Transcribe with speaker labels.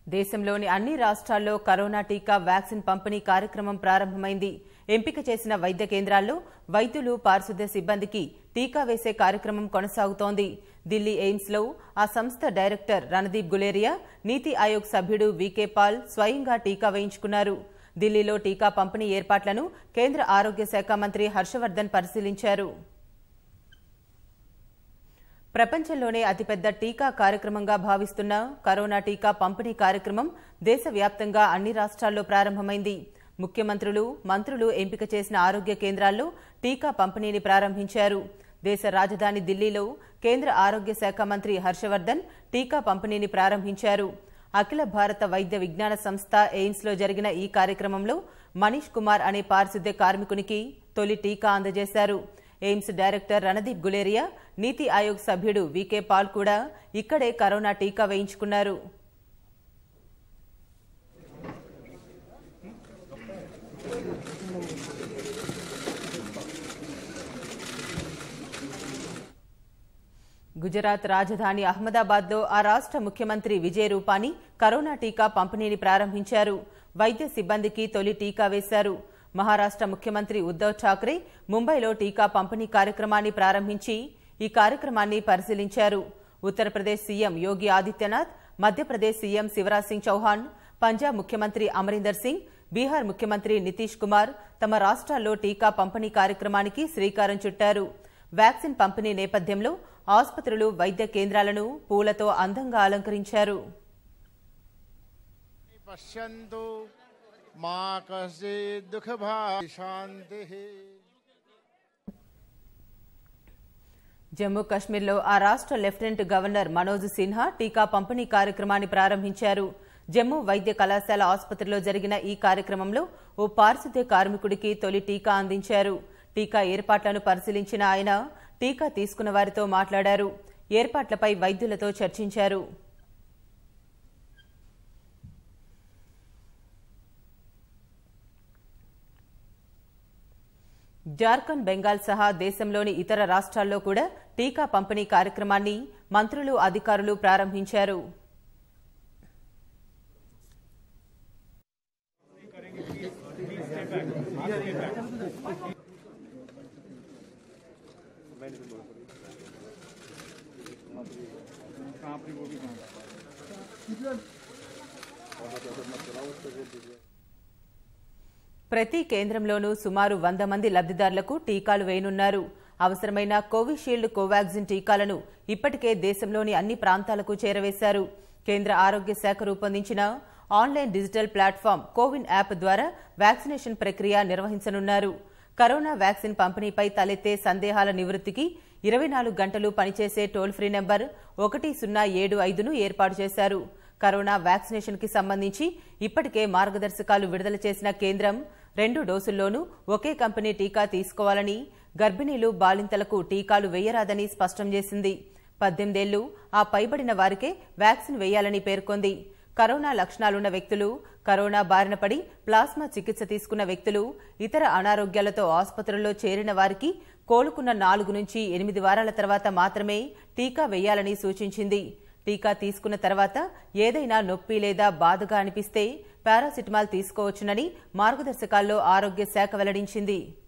Speaker 1: దేశంలోని అన్ని రాష్ట్రాల్లో కరోనా టీకా వ్యాక్సిన్ పంపిణీ కార్యక్రమం ప్రారంభమైంది ఎంపిక చేసిన వైద్య కేంద్రాల్లో వైద్యులు పారిశుద్ధ్య సిబ్బందికి టీకా వేసే కార్యక్రమం కొనసాగుతోంది ఢిల్లీ ఎయిమ్స్లో ఆ సంస్థ డైరెక్టర్ రణదీప్ గులేరియా నీతి ఆయోగ్ సభ్యుడు వీకే పాల్ స్వయంగా టీకా వేయించుకున్నారు ఢిల్లీలో టీకా పంపిణీ ఏర్పాట్లను కేంద్ర ఆరోగ్య శాఖ మంత్రి హర్షవర్ధన్ పరిశీలించారు ప్రపంచంలోనే అతిపెద్ద టీకా కార్యక్రమంగా భావిస్తున్న కరోనా టీకా పంపిణీ కార్యక్రమం దేశవ్యాప్తంగా అన్ని రాష్ట్రాల్లో ప్రారంభమైంది ముఖ్యమంత్రులు మంత్రులు ఎంపిక చేసిన ఆరోగ్య కేంద్రాల్లో టీకా పంపిణీని ప్రారంభించారు దేశ రాజధాని ఢిల్లీలో కేంద్ర ఆరోగ్య శాఖ మంత్రి హర్షవర్ధన్ టీకా పంపిణీని ప్రారంభించారు అఖిల భారత వైద్య విజ్ఞాన సంస్థ ఎయిమ్స్లో జరిగిన ఈ కార్యక్రమంలో మనీష్ కుమార్ అనే పారిశుద్ధ్య కార్మికునికి తొలి టీకా అందజేశారు ఎయిమ్స్ డైరెక్టర్ రణదీప్ గులేరియా నీతి ఆయోగ్ సభ్యుడు వీకే పాల్ కూడా ఇక్కడే కరోనా టీకా వేయించుకున్నారు గుజరాత్ రాజధాని అహ్మదాబాద్లో ఆ రాష్ట్ర ముఖ్యమంత్రి విజయ్ రూపానీ కరోనా టీకా పంపిణీని ప్రారంభించారు వైద్య సిబ్బందికి తొలి టీకా వేశారు మహారాష్ట్ర ముఖ్యమంత్రి ఉద్దవ్ ఠాక్రే ముంబైలో టీకా పంపిణీ కార్యక్రమాన్ని ప్రారంభించి ఈ కార్యక్రమాన్ని పరిశీలించారు ఉత్తరప్రదేశ్ సీఎం యోగి ఆదిత్యనాథ్ మధ్యప్రదేశ్ సీఎం శివరాజ్ సింగ్ చౌహాన్ పంజాబ్ ముఖ్యమంత్రి అమరీందర్ సింగ్ బీహార్ ముఖ్యమంత్రి నితీష్ కుమార్ తమ రాష్ట్రాల్లో టీకా పంపిణీ కార్యక్రమానికి శ్రీకారం చుట్టారు వ్యాక్సిన్ పంపిణీ నేపథ్యంలో ఆసుపత్రులు వైద్య కేంద్రాలను పూలతో అందంగా అలంకరించారు
Speaker 2: पश्यन्तु मा कश्चित् दुःखभाग् शान्तिः
Speaker 1: జమ్మూ కశ్మీర్లో ఆ రాష్ట్ర లెఫ్టినెంట్ గవర్నర్ మనోజ్ సిన్హా టీకా పంపిణీ కార్యక్రమాన్ని ప్రారంభించారు జమ్మూ వైద్య కళాశాల ఆసుపత్రిలో జరిగిన ఈ కార్యక్రమంలో ఓ పారిశుద్ధ్య కార్మికుడికి తొలి టీకా అందించారు టీకా ఏర్పాట్లను పరిశీలించిన ఆయన టీకా తీసుకున్న వారితో మాట్లాడారు ఏర్పాట్లపై వైద్యులతో చర్చించారు జార్ఖండ్ బెంగాల్ సహా దేశంలోని ఇతర రాష్ట్రాల్లో కూడా టీకా పంపిణీ కార్యక్రమాన్ని మంత్రులు అధికారులు ప్రారంభించారు ప్రతి కేంద్రంలోనూ సుమారు వంద మంది లబ్దిదారులకు టీకాలు వేయనున్నారు అవసరమైన కోవిషీల్డ్ కోవాక్సిన్ టీకాలను ఇప్పటికే దేశంలోని అన్ని ప్రాంతాలకు చేరవేశారు కేంద్ర ఆరోగ్య శాఖ రూపొందించిన online digital platform CoWIN app ద్వారా వ్యాక్సినేషన్ ప్రక్రియ నిర్వహించనున్నారు కరోనా వ్యాక్సిన్ పంపిణీపై తలెత్తే సందేహాల నివృత్తికి ఇరవై నాలుగు గంటలు పనిచేసే టోల్ ఫ్రీ నెంబర్ ఒకటి సున్నా ఏడు ఐదును ఏర్పాటు చేశారు కరోనా వ్యాక్సినేషన్ కి సంబంధించి ఇప్పటికే మార్గదర్శకాలు విడుదల చేసిన కేంద్రం రెండు డోసుల్లోనూ ఒకే కంపెనీ టీకా తీసుకోవాలని గర్భిణీలు బాలింతలకు టీకాలు వేయరాదని స్పష్టం చేసింది పద్దెనిమిదేళ్లు ఆ పైబడిన వారికే వ్యాక్సిన్ వేయాలని పేర్కొంది కరోనా లక్షణాలున్న వ్యక్తులు కరోనా బారిన పడి ప్లాస్మా చికిత్స తీసుకున్న వ్యక్తులు ఇతర అనారోగ్యాలతో ఆసుపత్రుల్లో చేరిన వారికి కోలుకున్న నాలుగు నుంచి ఎనిమిది వారాల తర్వాత మాత్రమే టీకా వేయాలని సూచించింది టీకా తీసుకున్న తర్వాత ఏదైనా నొప్పి లేదా బాధగా అనిపిస్తే పారాసిటమాల్ తీసుకోవచ్చునని మార్గదర్శకాల్లో ఆరోగ్య శాఖ వెల్లడించింది